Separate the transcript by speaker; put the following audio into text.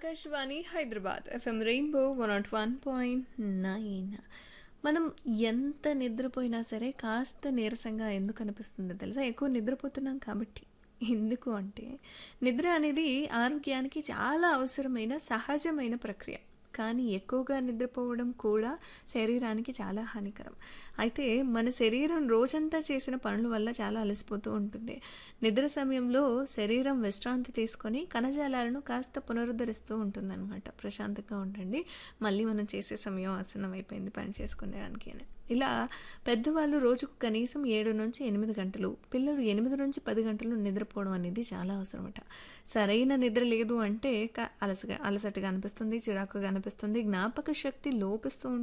Speaker 1: Akashvani Hyderabad FM rainbow one nought one point nine మనం ఎంత నిద్రపోయినా సరే కాస్త నీరసంగా ఎందుకు అనిపిస్తుందో తెలుసా ఎక్కువ నిద్రపోతున్నాం కాబట్టి ఎందుకు అంటే నిద్ర అనేది ఆరోగ్యానికి చాలా అవసరమైన సహజమైన ప్రక్రియ కానీ ఎక్కువగా నిద్రపోవడం కూడా శరీరానికి చాలా హానికరం అయితే మన శరీరం రోజంతా చేసిన పనుల వల్ల చాలా అలసిపోతూ ఉంటుంది నిద్ర సమయంలో శరీరం విశ్రాంతి తీసుకొని కణజాలాలను కాస్త పునరుద్ధరిస్తూ ఉంటుందన్నమాట ప్రశాంతంగా ఉండండి మళ్ళీ మనం చేసే సమయం ఆసనం అయిపోయింది పని చేసుకునేదానికి అని ఇలా పెద్దవాళ్ళు రోజుకు కనీసం ఏడు నుంచి ఎనిమిది గంటలు పిల్లలు ఎనిమిది నుంచి పది గంటలు నిద్రపోవడం అనేది చాలా అవసరమట సరైన నిద్ర లేదు అంటే క- అలసగా అలసటగా అనిపిస్తుంది చిరాకుగా అనిపిస్తుంది జ్ఞాపక శక్తి లోపిస్తూ